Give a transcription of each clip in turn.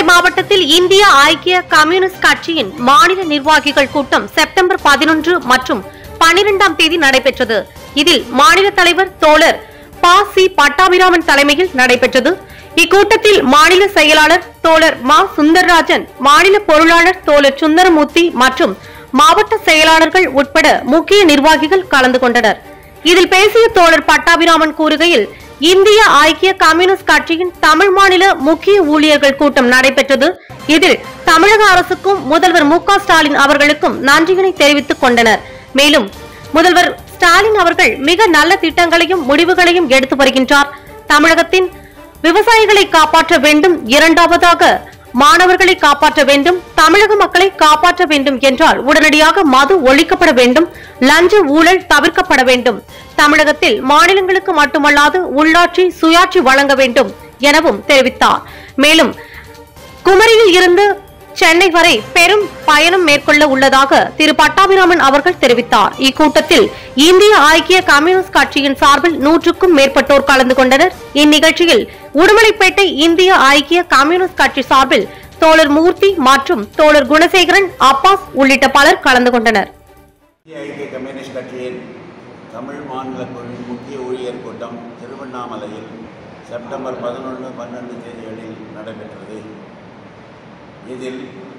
உடுமலை மாவட்டத்தில் இந்திய ஐக்கிய கம்யூனிஸ்ட் கட்சியின் மாநில நிர்வாகிகள் கூட்டம் செப்டம்பர் பதினொன்று மற்றும் பனிரெண்டாம் தேதி நடைபெற்றது இதில் மாநில தலைவர் தோழர் ப சி பட்டாபிராமன் தலைமையில் நடைபெற்றது இக்கூட்டத்தில் மாநில செயலாளர் தோழர் மா சுந்தர்ராஜன் மாநில பொருளாளர் தோழர் சுந்தரமூர்த்தி மற்றும் மாவட்ட செயலாளர்கள் உட்பட முக்கிய நிர்வாகிகள் கலந்து கொண்டனர் இதில் பேசிய தோழர் பட்டாபிராமன் கூறுகையில் இந்திய ஐக்கிய கம்யூனிஸ்ட் கட்சியின் தமிழ் மாநில முக்கிய ஊழியர்கள் கூட்டம் நடைபெற்றது இதில் தமிழக அரசுக்கும் முதல்வர் மு க ஸ்டாலின் அவர்களுக்கும் நன்றியினை தெரிவித்துக் கொண்டனர் மேலும் முதல்வர் ஸ்டாலின் அவர்கள் மிக நல்ல திட்டங்களையும் முடிவுகளையும் எடுத்து வருகின்றார் தமிழகத்தின் விவசாயிகளை காப்பாற்ற வேண்டும் இரண்டாவதாக மாணவர்களை காப்பாற்ற வேண்டும் தமிழக மக்களை காப்பாற்ற வேண்டும் என்றால் உடனடியாக மது ஒழிக்கப்பட வேண்டும் லஞ்ச ஊழல் தவிர்க்கப்பட வேண்டும் தமிழகத்தில் மாநிலங்களுக்கு மட்டுமல்லாது உள்ளாட்சி சுயாட்சி வழங்க வேண்டும் எனவும் தெரிவித்தார் மேலும் குமரியில் இருந்து சென்னை வரை பெரும் பயணம் மேற்கொள்ள உள்ளதாக திரு பட்டாபிராமன் அவர்கள் தெரிவித்தார் இக்கூட்டத்தில் இந்திய ஐக்கிய கம்யூனிஸ்ட் கட்சியின் சார்பில் நூற்றுக்கும் மேற்பட்டோர் கலந்து கொண்டனர் இந்நிகழ்ச்சியில் உடுமலைப்பேட்டை இந்திய ஐக்கிய கம்யூனிஸ்ட் கட்சி சார்பில் தோழர் மூர்த்தி மற்றும் தோழர் குணசேகரன் அப்பாஸ் உள்ளிட்ட பலர் கலந்து கொண்டனர் இந்திய ஐக்கிய கம்யூனிஸ்ட் கட்சியின் தமிழ் மாநில குழுவின் முக்கிய ஊழியர் கூட்டம் திருவண்ணாமலையில் செப்டம்பர் பதினொன்று பன்னெண்டு தேதிகளில் நடைபெற்றது இதில்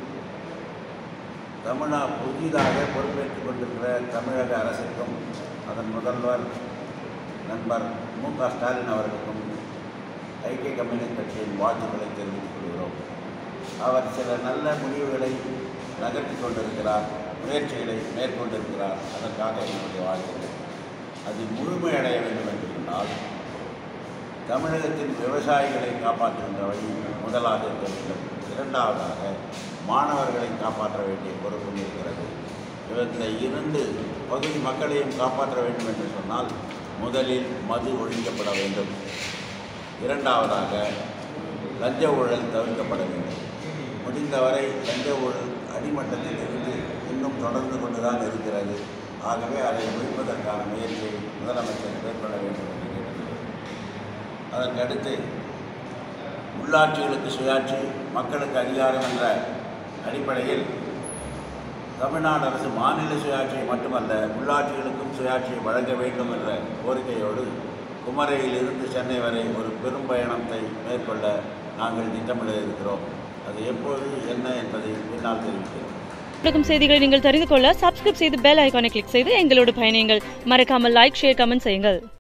தமிழா புதிதாக பொறுப்பேற்றுக் கொண்டிருக்கிற தமிழக அரசுக்கும் அதன் முதல்வர் நண்பர் மு க ஸ்டாலின் அவர்களுக்கும் ஐக்கிய கம்யூனிஸ்ட் கட்சியின் வாழ்த்துக்களை தெரிவித்துக் கொள்கிறோம் அவர் சில நல்ல முடிவுகளை நகர்த்தி கொண்டிருக்கிறார் முயற்சிகளை மேற்கொண்டிருக்கிறார் அதற்காக என்னுடைய வாழ்த்துக்கள் அது முழுமையடைய வேண்டும் என்று சொன்னால் தமிழகத்தின் விவசாயிகளை காப்பாற்றுகின்ற வழி முதலாக இருக்க வேண்டும் இரண்டாவதாக மாணவர்களை காப்பாற்ற வேண்டிய பொறுப்பும் இருக்கிறது இந்த இரண்டு பகுதி மக்களையும் காப்பாற்ற வேண்டும் என்று சொன்னால் முதலில் மது ஒழிக்கப்பட வேண்டும் இரண்டாவதாக லஞ்ச ஊழல் தவிர்க்கப்பட வேண்டும் முடிந்தவரை லஞ்ச ஊழல் அடிமட்டத்தில் இருந்து இன்னும் தொடர்ந்து கொண்டுதான் இருக்கிறது ஆகவே அதை ஒழிப்பதற்கான முயற்சியை முதலமைச்சர் மேற்கொள்ள வேண்டும் என்று கேட்டுக்கொள்கிறேன் அதற்கடுத்து உள்ளாட்சிகளுக்கு சுயாட்சி மக்களுக்கு அதிகாரம் என்ற அடிப்படையில் தமிழ்நாடு அரசு மாநில சுயாட்சியை மட்டுமல்ல உள்ளாட்சிகளுக்கும் சுயாட்சியை வழங்க வேண்டும் என்ற கோரிக்கையோடு குமரியிலிருந்து சென்னை வரை ஒரு பெரும் பயணத்தை மேற்கொள்ள நாங்கள் திட்டமிட இருக்கிறோம் அது எப்போது என்ன என்பதை பின்னால் தெரிவிக்கிறோம் உலகம் செய்திகளை நீங்கள் தெரிந்து கொள்ள சப்ஸ்கிரைப் செய்து பெல் ஐகானை கிளிக் செய்து எங்களோடு பயணியுங்கள் மறக்காமல் லைக் ஷேர் கமெண்ட் செய்யுங்கள்